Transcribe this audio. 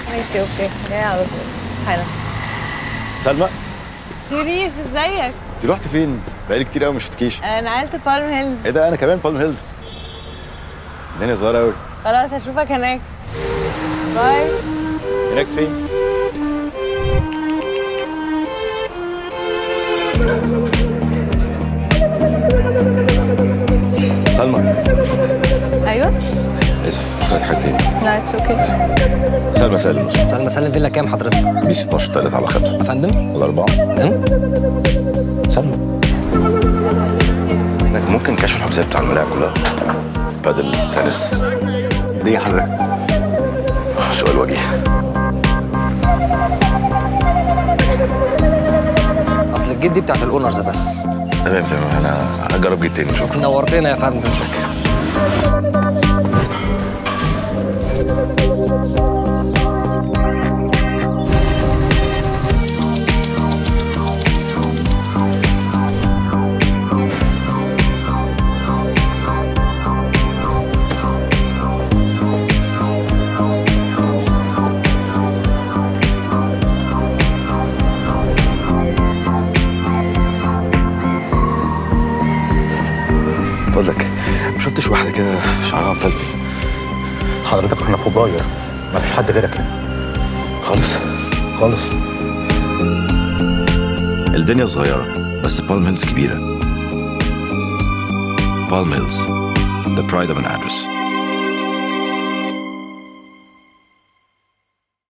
ماشي اوكي جاي على طول حالا سلمى شريف ازيك انت رحت فين؟ بقالي كتير قوي ما شفتكيش انا نقلت بالم هيلز ايه ده انا كمان بالم هيلز الدنيا صغيره قوي خلاص هشوفك هناك باي هناك فين؟ سلمى ايوه اسف فات حاجه تاني لا اتس اوكي سلمى سالم سلمى سلم فيلا كام حضرتك؟ بي 16 3 على 5 يا فندم؟ ولا 4 فندم؟ سلمى ممكن كشف الحجوزات بتاع الملاعب كلها بدل تنس دي حضرتك سؤال وجيه اصل الجيت دي بتاعت الاونرز بس تمام تمام انا هجرب جيت تاني شكرا نورتنا يا فندم شكرا بقول لك ما شفتش واحده كده شعرها مفلفل حضرتك احنا فبراير ما فيش حد غيرك هنا خالص خالص الدنيا صغيرة بس بالم هيلز كبيرة بالم هيلز The pride of an address